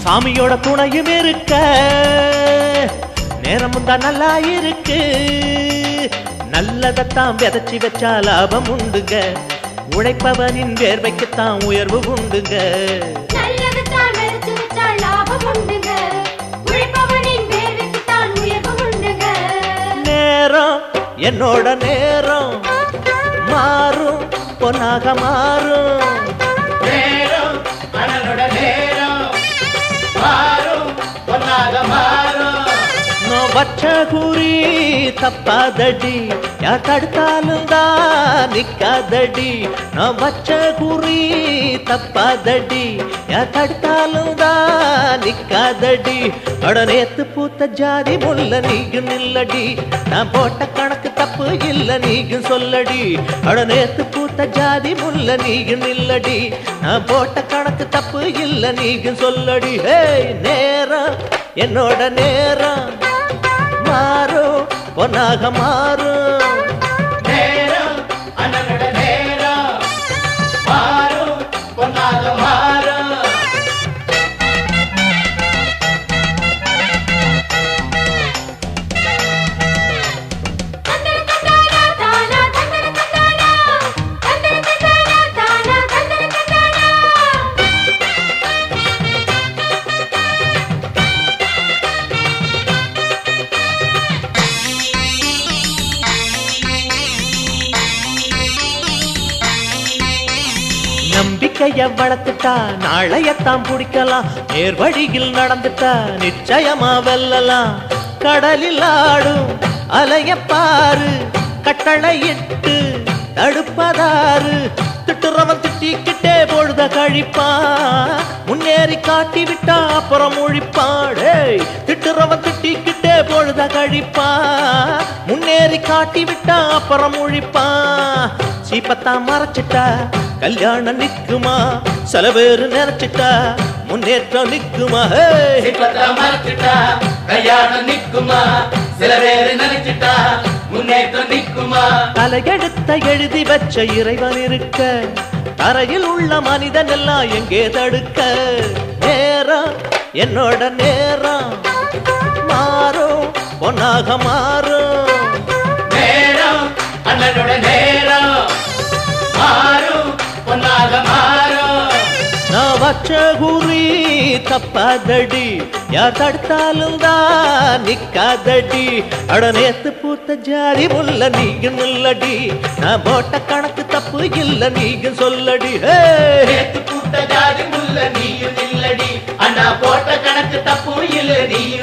சாமியோட துணையும் இருக்க நேரமும் தான் நல்லா இருக்கு நல்லதைத்தான் விதைச்சி வச்சா லாபம் உண்டுங்க உழைப்பவனின் வேர்வைக்குத்தான் உயர்வு உண்டுங்க நல்லதுதான் விதைச்சு வச்சா லாபம் உண்டுங்க உழைப்பவனின் வேலைக்குத்தான் உயர்வு உண்டுங்க நேரம் என்னோட நேரம் மாறும் பொன்னாக மாறும் நேரம் அண்ணனோட நேரம் மாறும் பொன்னாக மாறும் நான் வச்ச குறி தப்பாதடி யார் தடுத்தாலும் தான் நிக்காதடி நான் வச்ச குறி தப்பாதடி யார் தடுத்தாலும் தான் நிக்காதடி அட நேத்து பூத்த ஜாதி முல்ல நீயும் நில்லடி நான் போட்ட கணக்கு தப்பு இல்ல நீயும் சொல்லடி அட நேத்து பூத்த ஜாதி முல்ல நீயும் நில்லடி நான் போட்ட கணக்கு தப்பு இல்ல நீயும் சொல்லடி ஹே நேரம் என்னோட நேரம் மாறும் பொன்னாக மாறும் நேரம் அண்ணனோட நேரம் மாறும் பொன்னாக மாறும் தந்தர தந்தானா தானா தந்தர தந்தானா தந்தர தந்தானா தானா தந்தர தந்தானா நம்பிக்கைய வளர்த்துட்டா நாளையத்தான் பிடிக்கலாம் நேர் வழியில் நடந்துட்டா நிச்சயமா வெல்லலாம் கடலில் ஆடும் அலைய பாரு கட்டளையிட்டு தடுப்பதாரு திட்டுறவன் திட்டிக்கிட்டே பொழுத கழிப்பான் முன்னேறி காட்டி விட்டா அப்புறம் ஒழிப்பாடே திட்டுறவன் திட்டிக்கிட்டே பொழுத கழிப்பான் முன்னேறி காட்டி விட்டா அப்புறம் ஒழிப்பான் சீப்பத்தான் மறைச்சிட்டா கல்யாணம் நிக்குமா சில பேரு நினைச்சிட்டா முன்னேற்றம் நிக்குமா ஹே சிப்பத்தை மறைச்சிட்டா கல்யாணம் நிக்குமா சில பேரு நினைச்சிட்டா முன்னேற்றம் நிக்குமா தலையெடுத்த எழுதி வச்ச இறைவன் இருக்க தரையில் உள்ள மனிதன் எல்லாம் எங்கே தடுக்க நேரம் என்னோட நேரம் மாறும் பொன்னாக மாறும் நேரம் அண்ணனோட நேரம் மாறும் பொன்னாக மாறும் நான் வச்ச குறி தப்பாதடி யார் தடுத்தாலும் தான் நிக்காதடி அட நேத்து பூத்த ஜாதி முல்ல நீங்க நில்லடி நான் போட்ட கணக்கு தப்பு இல்ல நீங்க சொல்லடி ஹே நேத்து கூட்ட ஜாதி முல்ல நீயும் இல்லடி அண்ணா போட்ட கணக்கு தப்பு இல்ல நீயும்